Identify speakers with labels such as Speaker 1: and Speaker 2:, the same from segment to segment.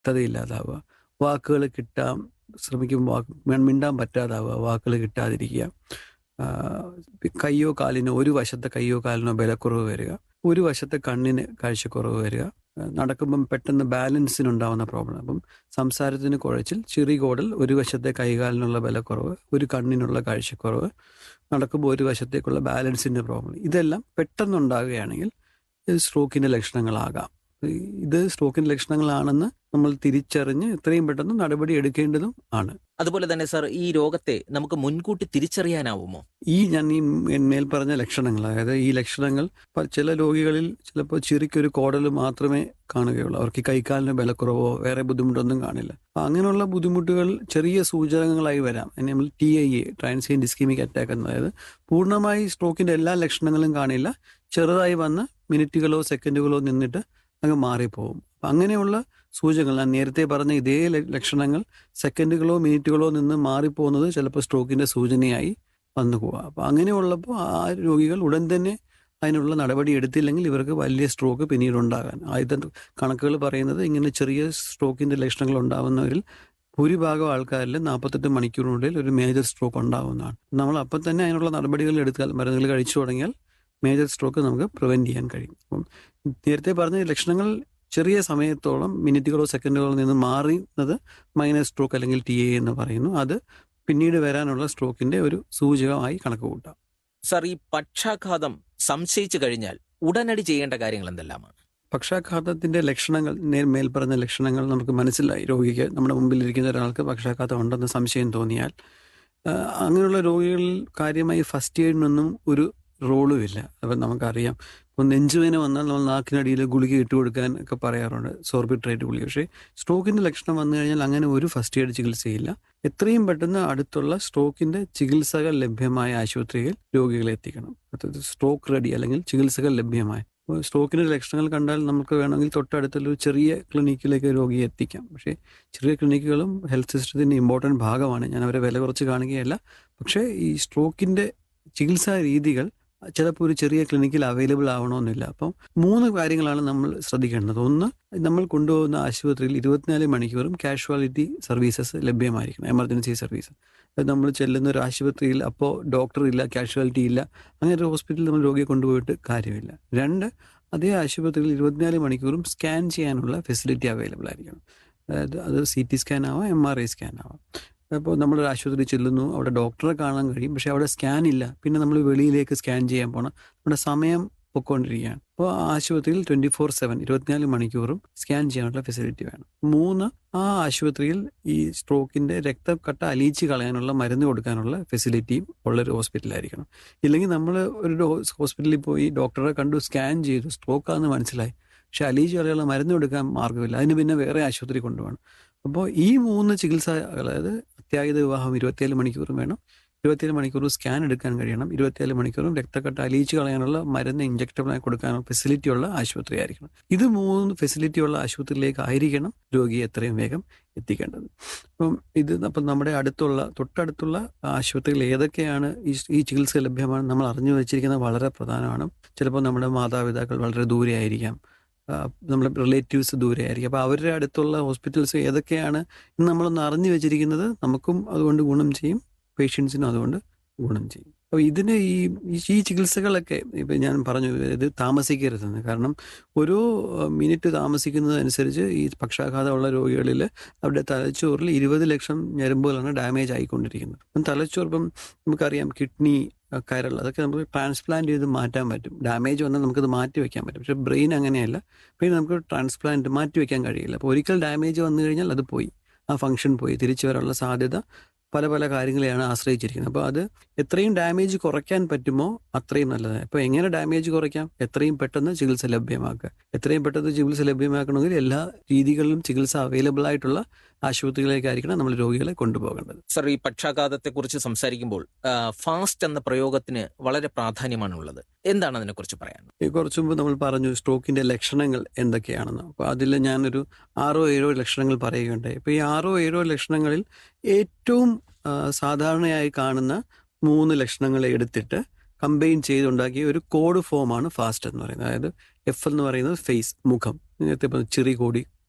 Speaker 1: വ്യക്തതയില്ലാതാവുക വാക്കുകൾ കിട്ടാൻ ശ്രമിക്കുമ്പോൾ വാക്ക് മിണ്ടാൻ പറ്റാതാവുക വാക്കുകൾ കിട്ടാതിരിക്കുക ആ, കയ്യോ കാലിനോ ഒരു വശത്തെ കയ്യോ കാലിനോ ബലക്കുറവ് വരിക ഒരു വശത്തെ കണ്ണിന് കാഴ്ചക്കുറവ് വരിക ആ, നടക്കുമ്പം പെട്ടെന്ന് ബാലൻസിനുണ്ടാവുന്ന പ്രോബ്ലം അപ്പം സംസാരത്തിന് കുഴച്ചിൽ ചിറികോടൽ ഒരു വശത്തെ കൈകാലിനുള്ള ബലക്കുറവ് ഒരു കണ്ണിനുള്ള കാഴ്ചക്കുറവ് നടക്കുമ്പോൾ ഒരു വശത്തേക്കുള്ള ബാലൻസിൻ്റെ പ്രോബ്ലം ഇതെല്ലാം പെട്ടെന്നുണ്ടാകുകയാണെങ്കിൽ ഇത് സ്ട്രോക്കിൻ്റെ ലക്ഷണങ്ങളാകാം ഇത് സ്ട്രോക്കിൻ്റെ ലക്ഷണങ്ങളാണെന്ന് നമ്മൾ തിരിച്ചറിഞ്ഞ് എത്രയും പെട്ടെന്ന് നടപടി എടുക്കേണ്ടതും ആണ്
Speaker 2: അതുപോലെ തന്നെ സർ ഈ രോഗത്തെ നമുക്ക് മുൻകൂട്ടി തിരിച്ചറിയാനാവുമോ
Speaker 1: ഈ ഞാൻ ഈ മേൽ പറഞ്ഞ ലക്ഷണങ്ങൾ അതായത് ഈ ലക്ഷണങ്ങൾ പ- ചില രോഗികളിൽ ചിലപ്പോൾ ചിറിക്കൊരു കോടൽ മാത്രമേ കാണുകയുള്ളൂ അവർക്ക് ഈ കൈക്കാലിന് ബലക്കുറവോ വേറെ ബുദ്ധിമുട്ടൊന്നും കാണില്ല അപ്പം അങ്ങനെയുള്ള ബുദ്ധിമുട്ടുകൾ ചെറിയ സൂചകങ്ങളായി വരാം അതിന് നമ്മൾ T I A transient ischemic attack എന്ന് അതായത് പൂർണ്ണമായി സ്ട്രോക്കിന്റെ എല്ലാ ലക്ഷണങ്ങളും കാണില്ല ചെറുതായി വന്ന് മിനിറ്റുകളോ സെക്കൻഡുകളോ നിന്നിട്ട് അങ്ങ് മാറിപ്പോകും അപ്പം അങ്ങനെയുള്ള സൂചകങ്ങൾ ഞാൻ നേരത്തെ പറഞ്ഞ ഇതേ ല- ലക്ഷണങ്ങൾ സെക്കൻഡുകളോ മിനിറ്റുകളോ നിന്ന് മാറിപ്പോകുന്നത് ചിലപ്പോൾ സ്ട്രോക്കിന്റെ സൂചനയായി വന്നു പോവുക അപ്പോൾ അങ്ങനെയുള്ളപ്പോൾ ആ രോഗികൾ ഉടൻ തന്നെ അതിനുള്ള നടപടി എടുത്തില്ലെങ്കിൽ ഇവർക്ക് വലിയ സ്ട്രോക്ക് പിന്നീട് ഉണ്ടാകാൻ ആദ്യത്തെ കണക്കുകൾ പറയുന്നത് ഇങ്ങനെ ചെറിയ സ്ട്രോക്കിന്റെ ലക്ഷണങ്ങൾ ഉണ്ടാവുന്നവരിൽ ഭൂരിഭാഗം ആൾക്കാരിൽ നാൽപ്പത്തെട്ട് മണിക്കൂറിനുള്ളിൽ ഒരു മേജർ സ്ട്രോക്ക് ഉണ്ടാവുന്നതാണ് നമ്മൾ അപ്പം തന്നെ അതിനുള്ള നടപടികൾ എടുത്താൽ മരുന്നുകൾ കഴിച്ചു തുടങ്ങിയാൽ മേജർ സ്ട്രോക്ക് നമുക്ക് പ്രിവെന്റ് ചെയ്യാൻ കഴിയും അപ്പം നേരത്തെ പറഞ്ഞ ലക്ഷണങ്ങൾ ചെറിയ സമയത്തോളം മിനിറ്റുകളോ സെക്കൻഡുകളോ നിന്ന് മാറുന്നത് മൈനർ സ്ട്രോക്ക് അല്ലെങ്കിൽ ടി എ എന്ന് പറയുന്നു അത് പിന്നീട് വരാനുള്ള സ്ട്രോക്കിന്റെ ഒരു സൂചകമായി കണക്ക് കൂട്ടാം
Speaker 2: സർ ഈ പക്ഷാഘാതം സംശയിച്ചു കഴിഞ്ഞാൽ ഉടനടി ചെയ്യേണ്ട കാര്യങ്ങൾ എന്തെല്ലാമാണ്
Speaker 1: പക്ഷാഘാതത്തിന്റെ ലക്ഷണങ്ങൾ നേർ മേൽ പറഞ്ഞ ലക്ഷണങ്ങൾ നമുക്ക് മനസ്സിലായി രോഗിക്ക് നമ്മുടെ മുമ്പിൽ ഇരിക്കുന്ന ഒരാൾക്ക് പക്ഷാഘാതം ഉണ്ടെന്ന് സംശയം തോന്നിയാൽ ആ, അങ്ങനെയുള്ള രോഗികളിൽ കാര്യമായി ഫസ്റ്റ് എയ്ഡിനൊന്നും ഒരു റോളും ഇല്ല അപ്പം നമുക്കറിയാം ഇപ്പോൾ നെഞ്ചുവേന വന്നാൽ നമ്മൾ നാക്കിനടിയിൽ ഗുളിക ഇട്ട് കൊടുക്കാൻ ഒക്കെ പറയാറുണ്ട് സോർബിട്രേറ്റ് ഗുളിക പക്ഷേ സ്ട്രോക്കിന്റെ ലക്ഷണം വന്നു കഴിഞ്ഞാൽ അങ്ങനെ ഒരു ഫസ്റ്റ് എയ്ഡ് ചികിത്സയില്ല എത്രയും പെട്ടെന്ന് അടുത്തുള്ള സ്ട്രോക്കിന്റെ ചികിത്സകൾ ലഭ്യമായ ആശുപത്രിയിൽ രോഗികളെ എത്തിക്കണം അതായത് സ്ട്രോക്ക് റെഡി അല്ലെങ്കിൽ ചികിത്സകൾ ലഭ്യമായ അപ്പോൾ സ്ട്രോക്കിന്റെ ലക്ഷണങ്ങൾ കണ്ടാൽ നമുക്ക് വേണമെങ്കിൽ തൊട്ടടുത്തുള്ള ഒരു ചെറിയ ക്ലിനിക്കിലേക്ക് രോഗിയെ എത്തിക്കാം പക്ഷേ ചെറിയ ക്ലിനിക്കുകളും ഹെൽത്ത് സിസ്റ്റത്തിന്റെ ഇമ്പോർട്ടൻറ്റ് ഭാഗമാണ് ഞാൻ അവരെ വില കുറച്ച് കാണുകയല്ല പക്ഷേ ഈ സ്ട്രോക്കിന്റെ ചികിത്സാ രീതികൾ ചിലപ്പോൾ ഒരു ചെറിയ ക്ലിനിക്കിൽ അവൈലബിൾ ആവണമെന്നില്ല അപ്പം മൂന്ന് കാര്യങ്ങളാണ് നമ്മൾ ശ്രദ്ധിക്കേണ്ടത് ഒന്ന് നമ്മൾ കൊണ്ടുപോകുന്ന ആശുപത്രിയിൽ ഇരുപത്തിനാല് മണിക്കൂറും കാഷ്വാലിറ്റി സർവീസസ് ലഭ്യമായിരിക്കണം എമർജൻസി സർവീസ് അത് നമ്മൾ ചെല്ലുന്ന ഒരു ആശുപത്രിയിൽ അപ്പോൾ ഡോക്ടർ ഇല്ല കാഷ്വാലിറ്റി ഇല്ല അങ്ങനെ ഒരു ഹോസ്പിറ്റലിൽ നമ്മൾ രോഗിയെ കൊണ്ടുപോയിട്ട് കാര്യമില്ല രണ്ട് അതേ ആശുപത്രിയിൽ ഇരുപത്തിനാല് മണിക്കൂറും സ്കാൻ ചെയ്യാനുള്ള ഫെസിലിറ്റി അവൈലബിൾ ആയിരിക്കണം അതായത് അത് സി ടി സ്കാൻ ആവാം എം ആർ ഐ സ്കാൻ ആവാം അപ്പോൾ നമ്മളൊരു ആശുപത്രി ചെല്ലുന്നു അവിടെ ഡോക്ടറെ കാണാൻ കഴിയും പക്ഷെ അവിടെ സ്കാൻ ഇല്ല പിന്നെ നമ്മൾ വെളിയിലേക്ക് സ്കാൻ ചെയ്യാൻ പോകണം നമ്മുടെ സമയം പൊക്കോണ്ടിരിക്കുകയാണ് അപ്പോൾ ആ ആശുപത്രിയിൽ ട്വന്റി ഫോർ സെവൻ ഇരുപത്തിനാല് മണിക്കൂറും സ്കാൻ ചെയ്യാനുള്ള ഫെസിലിറ്റി വേണം മൂന്ന് ആ ആശുപത്രിയിൽ ഈ സ്ട്രോക്കിന്റെ രക്തക്കട്ട അലിയിച്ച് കളയാനുള്ള മരുന്ന് കൊടുക്കാനുള്ള ഫെസിലിറ്റിയും ഉള്ളൊരു ഹോസ്പിറ്റലായിരിക്കണം ഇല്ലെങ്കിൽ നമ്മൾ ഒരു ഹോസ്പിറ്റലിൽ പോയി ഡോക്ടറെ കണ്ടു സ്കാൻ ചെയ്തു സ്ട്രോക്കാന്ന് മനസ്സിലായി പക്ഷെ അലീജ് കളയുള്ള മരുന്ന് കൊടുക്കാൻ മാർഗ്ഗമില്ല അതിന് പിന്നെ വേറെ ആശുപത്രി കൊണ്ടുപോകണം അപ്പോൾ ഈ മൂന്ന് ചികിത്സ അതായത് അത്യാഹിത വിവാഹം ഇരുപത്തിയേഴ് മണിക്കൂറും വേണം ഇരുപത്തിയേഴ് മണിക്കൂർ സ്കാൻ എടുക്കാൻ കഴിയണം ഇരുപത്തിയേഴ് മണിക്കൂറും രക്തക്കട്ട അലിയിച്ച് കളയാനുള്ള മരുന്ന് ഇഞ്ചക്റ്റബിളായി കൊടുക്കാനുള്ള ഫെസിലിറ്റി ഉള്ള ആശുപത്രി ആയിരിക്കണം ഇത് മൂന്ന് ഫെസിലിറ്റി ഉള്ള ആശുപത്രിയിലേക്ക് ആയിരിക്കണം രോഗിയെ എത്രയും വേഗം എത്തിക്കേണ്ടത് അപ്പം ഇത് അപ്പം നമ്മുടെ അടുത്തുള്ള തൊട്ടടുത്തുള്ള ആശുപത്രികൾ ഏതൊക്കെയാണ് ഈ ഈ ചികിത്സ ലഭ്യമാണ് നമ്മൾ അറിഞ്ഞു വെച്ചിരിക്കുന്നത് വളരെ പ്രധാനമാണ് ചിലപ്പോൾ നമ്മുടെ മാതാപിതാക്കൾ വളരെ ദൂരെ ആയിരിക്കാം ആ, നമ്മുടെ റിലേറ്റീവ്സ് ദൂരെ ആയിരിക്കും അപ്പോൾ അവരുടെ അടുത്തുള്ള ഹോസ്പിറ്റൽസ് ഏതൊക്കെയാണ് എന്ന് നമ്മളൊന്ന് അറിഞ്ഞു വെച്ചിരിക്കുന്നത് നമുക്കും അതുകൊണ്ട് ഗുണം ചെയ്യും പേഷ്യൻസിനും അതുകൊണ്ട് ഗുണം ചെയ്യും അപ്പോൾ ഇതിന് ഈ ഈ- ഈ ചികിത്സകളൊക്കെ ഇപ്പം ഞാൻ പറഞ്ഞു ഇത് താമസിക്കരുതെന്ന് കാരണം ഓരോ മിനിറ്റ് താമസിക്കുന്നതനുസരിച്ച് ഈ പക്ഷാഘാതമുള്ള രോഗികളിൽ അവരുടെ തലച്ചോറിൽ ഇരുപത് ലക്ഷം ഞരമ്പുകളാണ് ഡാമേജ് ആയിക്കൊണ്ടിരിക്കുന്നത് അപ്പം തലച്ചോർ ഇപ്പം നമുക്കറിയാം കിഡ്നി കരൾ അതൊക്കെ നമുക്ക് ട്രാൻസ്പ്ലാന്റ് ചെയ്ത് മാറ്റാൻ പറ്റും ഡാമേജ് വന്നാൽ നമുക്കത് മാറ്റി വെക്കാൻ പറ്റും പക്ഷേ ബ്രെയിൻ അങ്ങനെയല്ല ബ്രെയിൻ നമുക്ക് ട്രാൻസ്പ്ലാന്റ് മാറ്റി വെക്കാൻ കഴിയില്ല അപ്പോൾ ഒരിക്കൽ ഡാമേജ് വന്നു കഴിഞ്ഞാൽ അത് പോയി ആ ഫംഗ്ഷൻ പോയി തിരിച്ചു വരാനുള്ള സാധ്യത പല പല കാര്യങ്ങളെയാണ് ആശ്രയിച്ചിരിക്കുന്നത് അപ്പോൾ അത് എത്രയും ഡാമേജ് കുറയ്ക്കാൻ പറ്റുമോ അത്രയും നല്ലത് അപ്പോൾ എങ്ങനെ ഡാമേജ് കുറയ്ക്കാം എത്രയും പെട്ടെന്ന് ചികിത്സ ലഭ്യമാക്കുക എത്രയും പെട്ടെന്ന് ചികിത്സ ലഭ്യമാക്കണമെങ്കിൽ എല്ലാ രീതികളിലും ചികിത്സ അവൈലബിൾ ആയിട്ടുള്ള ആശുപത്രികളിലേക്കായിരിക്കണം നമ്മൾ രോഗികളെ കൊണ്ടുപോകേണ്ടത്
Speaker 2: സർ ഈ പക്ഷാഘാതത്തെക്കുറിച്ച് സംസാരിക്കുമ്പോൾ ഫാസ്റ്റ് എന്ന പ്രയോഗത്തിന് വളരെ പ്രാധാന്യമാണുള്ളത് എന്താണ് അതിനെക്കുറിച്ച് പറയാൻ
Speaker 1: ഈ കുറച്ച് മുമ്പ് നമ്മൾ പറഞ്ഞു സ്ട്രോക്കിന്റെ ലക്ഷണങ്ങൾ എന്തൊക്കെയാണെന്ന് അപ്പോൾ അതിൽ ഞാനൊരു ആറോ ഏഴോ ലക്ഷണങ്ങൾ പറയുകയുണ്ടായി ഇപ്പോൾ ഈ ആറോ ഏഴോ ലക്ഷണങ്ങളിൽ ഏറ്റവും ആ, സാധാരണയായി കാണുന്ന മൂന്ന് ലക്ഷണങ്ങളെ എടുത്തിട്ട് കമ്പൈൻ ചെയ്തുണ്ടാക്കിയ ഒരു കോഡ് ഫോമാണ് ഫാസ്റ്റ് എന്ന് പറയുന്നത് അതായത് എഫ് എന്ന് പറയുന്നത് ഫേസ് മുഖം നേരത്തെ പറഞ്ഞ ചിറി കൂടി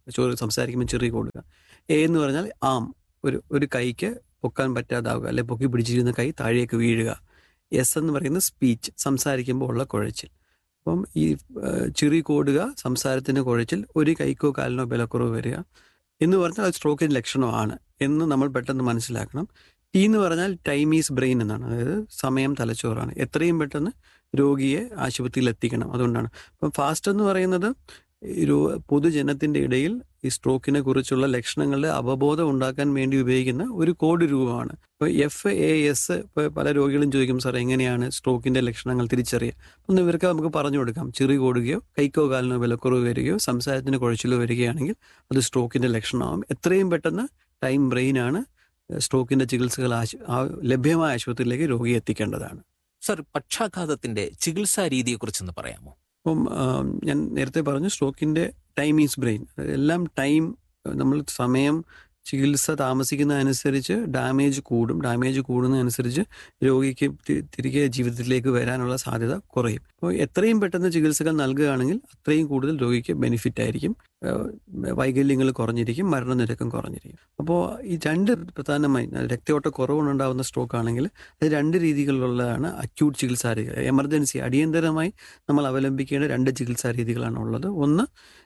Speaker 1: ചോറ് സംസാരിക്കുമ്പോൾ ചെറിയ കൊടുക്കുക എ എന്ന് പറഞ്ഞാൽ ആം ഒരു ഒരു കൈക്ക് പൊക്കാൻ പറ്റാതാവുക അല്ലെ പൊക്കി പിടിച്ചിരുന്ന കൈ താഴേക്ക് വീഴുക എസ് എന്ന് പറയുന്നത് സ്പീച്ച് സംസാരിക്കുമ്പോൾ ഉള്ള കുഴച്ചിൽ അപ്പം ഈ ചിറി കൂടുക സംസാരത്തിന് കുഴച്ചിൽ ഒരു കൈക്കോ കാലിനോ ബലക്കുറവ് വരിക എന്ന് പറഞ്ഞാൽ അത് സ്ട്രോക്കിൻ്റെ ലക്ഷണമാണ് എന്ന് നമ്മൾ പെട്ടെന്ന് മനസ്സിലാക്കണം ടി എന്ന് പറഞ്ഞാൽ ടൈം ഈസ് ബ്രെയിൻ എന്നാണ് അതായത് സമയം തലച്ചോറാണ് എത്രയും പെട്ടെന്ന് രോഗിയെ ആശുപത്രിയിൽ എത്തിക്കണം അതുകൊണ്ടാണ് അപ്പം ഫാസ്റ്റ് എന്ന് പറയുന്നത് ഒരു പൊതുജനത്തിൻ്റെ ഇടയിൽ ഈ സ്ട്രോക്കിനെ കുറിച്ചുള്ള ലക്ഷണങ്ങളുടെ അവബോധം ഉണ്ടാക്കാൻ വേണ്ടി ഉപയോഗിക്കുന്ന ഒരു കോഡ് രൂപമാണ് ഇപ്പോൾ എഫ് എ എസ് ഇപ്പോൾ പല രോഗികളും ചോദിക്കും സാർ എങ്ങനെയാണ് സ്ട്രോക്കിൻ്റെ ലക്ഷണങ്ങൾ തിരിച്ചറിയുക അപ്പം ഇവർക്ക് നമുക്ക് പറഞ്ഞു കൊടുക്കാം ചെറി കൂടുകയോ കൈക്കോ കാലിനോ വിലക്കുറവ് വരികയോ സംസാരത്തിന് കുഴച്ചിലോ വരികയാണെങ്കിൽ അത് സ്ട്രോക്കിൻ്റെ ലക്ഷണമാകും എത്രയും പെട്ടെന്ന് ടൈം ബ്രെയിനാണ് സ്ട്രോക്കിൻ്റെ ചികിത്സകൾ ആശു ലഭ്യമായ ആശുപത്രിയിലേക്ക് രോഗിയെ എത്തിക്കേണ്ടതാണ്
Speaker 2: സർ പക്ഷാഘാതത്തിന്റെ ചികിത്സാ രീതിയെക്കുറിച്ചൊന്ന് പറയാമോ
Speaker 1: അപ്പം ഞാൻ നേരത്തെ പറഞ്ഞു സ്ട്രോക്കിൻ്റെ ടൈം ഈസ് ബ്രെയിൻ എല്ലാം ടൈം നമ്മൾ സമയം ചികിത്സ താമസിക്കുന്നതനുസരിച്ച് ഡാമേജ് കൂടും ഡാമേജ് കൂടുന്നതനുസരിച്ച് രോഗിക്ക് തിരികെ ജീവിതത്തിലേക്ക് വരാനുള്ള സാധ്യത കുറയും അപ്പോൾ എത്രയും പെട്ടെന്ന് ചികിത്സകൾ നൽകുകയാണെങ്കിൽ അത്രയും കൂടുതൽ രോഗിക്ക് ബെനിഫിറ്റ് ആയിരിക്കും വൈകല്യങ്ങൾ കുറഞ്ഞിരിക്കും മരണനിരക്കും കുറഞ്ഞിരിക്കും അപ്പോൾ ഈ രണ്ട് പ്രധാനമായി രക്തയോട്ട കുറവുണ്ടാകുന്ന സ്ട്രോക്ക് ആണെങ്കിൽ അത് രണ്ട് രീതികളിലുള്ളതാണ് അക്യൂട്ട് ചികിത്സാ രീതികൾ എമർജൻസി അടിയന്തരമായി നമ്മൾ അവലംബിക്കേണ്ട രണ്ട് ചികിത്സാ രീതികളാണ് ഉള്ളത് ഒന്ന്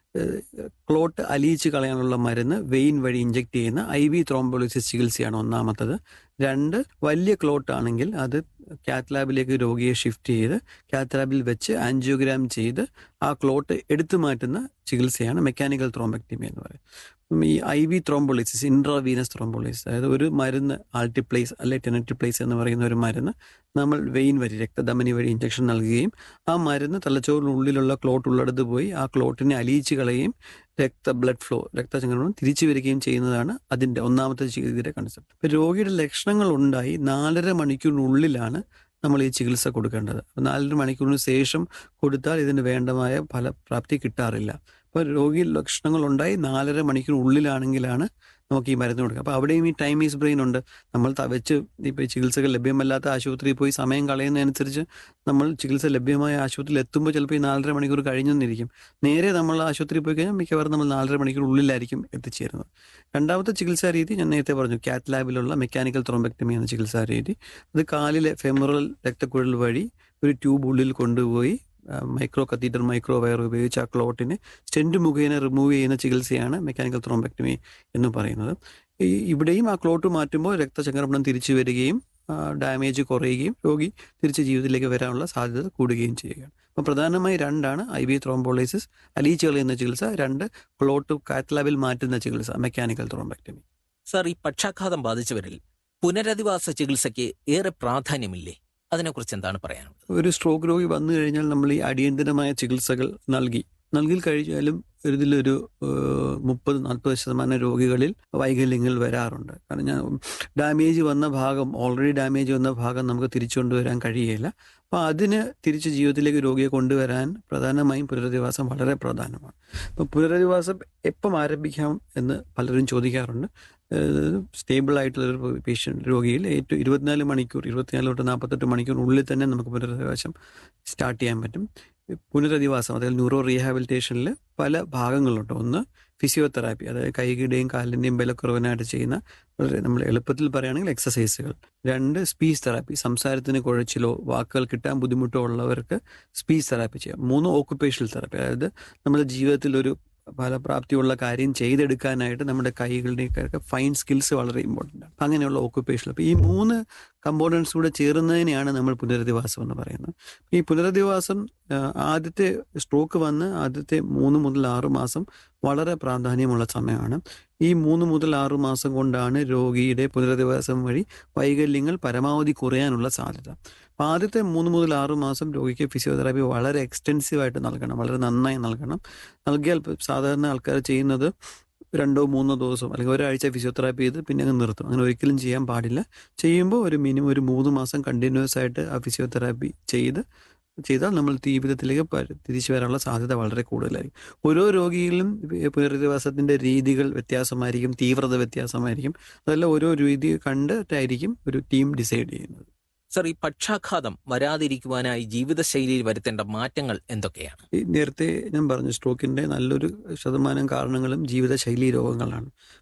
Speaker 1: ക്ലോട്ട് അലിയിച്ച് കളയാനുള്ള മരുന്ന് വെയിൻ വഴി ഇഞ്ചെക്ട് ചെയ്യുന്ന ഐ വി ത്രോംബോളിസിസ് ചികിത്സയാണ് ഒന്നാമത്തത് രണ്ട് വലിയ ക്ലോട്ട് ആണെങ്കിൽ അത് കാത്ത് ലാബിലേക്ക് രോഗിയെ ഷിഫ്റ്റ് ചെയ്ത് കാത്ത് ലാബിൽ വെച്ച് ആൻജിയോഗ്രാം ചെയ്ത് ആ ക്ലോട്ട് എടുത്തു മാറ്റുന്ന ചികിത്സയാണ് മെക്കാനിക്കൽ ത്രോംബക്ടമി എന്ന് പറയും ഈ I V thrombolysis intravenous thrombolysis അതായത് ഒരു മരുന്ന് ആൾട്ടിപ്ലേസ് അല്ലെ ടെനറ്റിപ്ലേസ് എന്ന് പറയുന്ന ഒരു മരുന്ന് നമ്മൾ വെയിൻ വഴി രക്തധമനി വഴി ഇഞ്ചക്ഷൻ നൽകുകയും ആ മരുന്ന് തലച്ചോറിനുള്ളിലുള്ള ക്ലോട്ട് ഉള്ളിടത്ത് പോയി ആ ക്ലോട്ടിനെ അലിയിച്ച് കളയുകയും രക്ത ബ്ലഡ് ഫ്ലോ രക്തചംക്രമണം തിരിച്ചു വരികയും ചെയ്യുന്നതാണ് അതിൻ്റെ ഒന്നാമത്തെ ചികിത്സയുടെ കൺസെപ്റ്റ് ഇപ്പം രോഗിയുടെ ലക്ഷണങ്ങൾ ഉണ്ടായി നാലര മണിക്കൂറിനുള്ളിലാണ് നമ്മൾ ഈ ചികിത്സ കൊടുക്കേണ്ടത് നാലര മണിക്കൂറിന് ശേഷം കൊടുത്താൽ ഇതിന് വേണ്ടമായ ഫലപ്രാപ്തി കിട്ടാറില്ല അപ്പോൾ രോഗി ലക്ഷണങ്ങൾ ഉണ്ടായി നാലര മണിക്കൂറിനുള്ളിലാണെങ്കിലാണ് നമുക്ക് ഈ മരുന്ന് കൊടുക്കുക അപ്പോൾ അവിടെയും ഈ ടൈം ഈസ് ബ്രെയിൻ ഉണ്ട് നമ്മൾ വെച്ച് ഇപ്പോൾ ചികിത്സകൾ ലഭ്യമല്ലാത്ത ആശുപത്രിയിൽ പോയി സമയം കളയുന്നതനുസരിച്ച് നമ്മൾ ചികിത്സ ലഭ്യമായ ആശുപത്രിയിൽ എത്തുമ്പോൾ ചിലപ്പോൾ ഈ നാലര മണിക്കൂർ കഴിഞ്ഞെന്നിരിക്കും നേരെ നമ്മൾ ആശുപത്രിയിൽ പോയി കഴിഞ്ഞാൽ മിക്കവാറും നമ്മൾ നാലര മണിക്കൂർ ഉള്ളിലായിരിക്കും എത്തിച്ചേരുന്നത് രണ്ടാമത്തെ ചികിത്സാ രീതി ഞാൻ നേരത്തെ പറഞ്ഞു കാത്ത് ലാബിലുള്ള മെക്കാനിക്കൽ ത്രോംബക്ടമി എന്ന ചികിത്സാ രീതി അത് കാലിലെ ഫെമറൽ രക്തക്കുഴൽ വഴി ഒരു ട്യൂബ് ഉള്ളിൽ കൊണ്ടുപോയി മൈക്രോ കത്തീറ്റർ മൈക്രോ വയർ ഉപയോഗിച്ച് ആ ക്ലോട്ടിനെ സ്റ്റെൻറ്റ് മുഖേന റിമൂവ് ചെയ്യുന്ന ചികിത്സയാണ് മെക്കാനിക്കൽ ത്രോംബക്ടമി എന്ന് പറയുന്നത് ഈ ഇവിടെയും ആ ക്ലോട്ട് മാറ്റുമ്പോൾ രക്തചംക്രമണം തിരിച്ചു വരികയും ഡാമേജ് കുറയുകയും രോഗി തിരിച്ച് ജീവിതത്തിലേക്ക് വരാനുള്ള സാധ്യത കൂടുകയും ചെയ്യുകയാണ് അപ്പം പ്രധാനമായി രണ്ടാണ് ഐ ബി ത്രോംബോളൈസിസ് അലീച്ച് കളയുന്ന ചികിത്സ രണ്ട് ക്ലോട്ട് കാറ്റ്ലാബിൽ മാറ്റുന്ന ചികിത്സ മെക്കാനിക്കൽ ത്രോംബക്ടമി
Speaker 2: സാർ ഈ പക്ഷാഘാതം ബാധിച്ചവരിൽ പുനരധിവാസ ചികിത്സയ്ക്ക് ഏറെ പ്രാധാന്യമില്ലേ അതിനെക്കുറിച്ച് എന്താണ് പറയാനുള്ളത്
Speaker 1: ഒരു സ്ട്രോക്ക് രോഗി വന്നു കഴിഞ്ഞാൽ നമ്മൾ ഈ അടിയന്തരമായ ചികിത്സകൾ നൽകി നൽകി കഴിഞ്ഞാലും ഇതിലൊരു മുപ്പത് നാൽപ്പത് ശതമാനം രോഗികളിൽ വൈകല്യങ്ങൾ വരാറുണ്ട് കാരണം ഞാൻ ഡാമേജ് വന്ന ഭാഗം ഓൾറെഡി ഡാമേജ് വന്ന ഭാഗം നമുക്ക് തിരിച്ചു കൊണ്ടുവരാൻ കഴിയില്ല അപ്പോൾ അതിന് തിരിച്ച് ജീവിതത്തിലേക്ക് രോഗിയെ കൊണ്ടുവരാൻ പ്രധാനമായും പുനരധിവാസം വളരെ പ്രധാനമാണ് അപ്പോൾ പുനരധിവാസം എപ്പം ആരംഭിക്കാം എന്ന് പലരും ചോദിക്കാറുണ്ട് സ്റ്റേബിൾ ആയിട്ടുള്ള ഒരു പേഷ്യൻ്റ് രോഗിയിൽ ഏറ്റവും ഇരുപത്തിനാല് മണിക്കൂർ ഇരുപത്തിനാല് തൊട്ട് നാൽപ്പത്തെട്ട് മണിക്കൂറിനുള്ളിൽ തന്നെ നമുക്ക് പുനരധിവാസം സ്റ്റാർട്ട് ചെയ്യാൻ പറ്റും പുനരധിവാസം അതായത് ന്യൂറോ റീഹാബിലിറ്റേഷനിൽ പല ഭാഗങ്ങളുണ്ട് ഒന്ന് ഫിസിയോതെറാപ്പി അതായത് കൈകളുടെയും കാലിൻ്റെയും ബലക്കുറവിനായിട്ട് ചെയ്യുന്ന വളരെ നമ്മൾ എളുപ്പത്തിൽ പറയുകയാണെങ്കിൽ എക്സസൈസുകൾ രണ്ട് സ്പീച്ച് തെറാപ്പി സംസാരത്തിന് കുഴച്ചിലോ വാക്കുകൾ കിട്ടാൻ ബുദ്ധിമുട്ടോ ഉള്ളവർക്ക് സ്പീച്ച് തെറാപ്പി ചെയ്യാം മൂന്ന് ഓക്കുപ്പേഷണൽ തെറാപ്പി അതായത് നമ്മുടെ ജീവിതത്തിൽ ഒരു ഫലപ്രാപ്തിയുള്ള കാര്യം ചെയ്തെടുക്കാനായിട്ട് നമ്മുടെ കൈകളുടെയൊക്കെ ഫൈൻ സ്കിൽസ് വളരെ ഇമ്പോർട്ടൻ്റ് ആണ് അപ്പം അങ്ങനെയുള്ള ഓക്കുപ്പേഷൻ അപ്പോൾ ഈ മൂന്ന് കമ്പോണൻസ് കൂടെ ചേരുന്നതിനെയാണ് നമ്മൾ പുനരധിവാസം എന്ന് പറയുന്നത് ഈ പുനരധിവാസം ആദ്യത്തെ സ്ട്രോക്ക് വന്ന് ആദ്യത്തെ മൂന്ന് മുതൽ ആറ് മാസം വളരെ പ്രാധാന്യമുള്ള സമയമാണ് ഈ മൂന്ന് മുതൽ ആറ് മാസം കൊണ്ടാണ് രോഗിയുടെ പുനരധിവാസം വഴി വൈകല്യങ്ങൾ പരമാവധി കുറയാനുള്ള സാധ്യത അപ്പോൾ ആദ്യത്തെ മൂന്ന് മുതൽ ആറ് മാസം രോഗിക്ക് ഫിസിയോതെറാപ്പി വളരെ എക്സ്റ്റെൻസീവായിട്ട് നൽകണം വളരെ നന്നായി നൽകണം നൽകിയാൽ സാധാരണ ആൾക്കാർ ചെയ്യുന്നത് രണ്ടോ മൂന്നോ ദിവസം അല്ലെങ്കിൽ ഒരാഴ്ച ഫിസിയോതെറാപ്പി ചെയ്ത് പിന്നെ അങ്ങ് നിർത്തും അങ്ങനെ ഒരിക്കലും ചെയ്യാൻ പാടില്ല ചെയ്യുമ്പോൾ ഒരു മിനിമം ഒരു മൂന്ന് മാസം കണ്ടിന്യൂസ് ആയിട്ട് ആ ഫിസിയോതെറാപ്പി ചെയ്ത് ചെയ്താൽ നമ്മൾ ജീവിതത്തിലേക്ക് തിരിച്ചു വരാനുള്ള സാധ്യത വളരെ കൂടുതലായിരിക്കും ഓരോ രോഗിയിലും പുനരധിവാസത്തിൻ്റെ രീതികൾ വ്യത്യാസമായിരിക്കും തീവ്രത വ്യത്യാസമായിരിക്കും അതെല്ലാം ഓരോ രീതി കണ്ടിട്ടായിരിക്കും ഒരു ടീം ഡിസൈഡ് ചെയ്യുന്നത്
Speaker 2: സർ ഈ പക്ഷാഘാതം വരാതിരിക്കുവാനായി ജീവിതശൈലിയിൽ വരുത്തേണ്ട മാറ്റങ്ങൾ എന്തൊക്കെയാണ്
Speaker 1: ഈ നേരത്തെ ഞാൻ പറഞ്ഞു സ്ട്രോക്കിന്റെ നല്ലൊരു ശതമാനം കാരണങ്ങളും ജീവിതശൈലി രോഗങ്ങളാണ്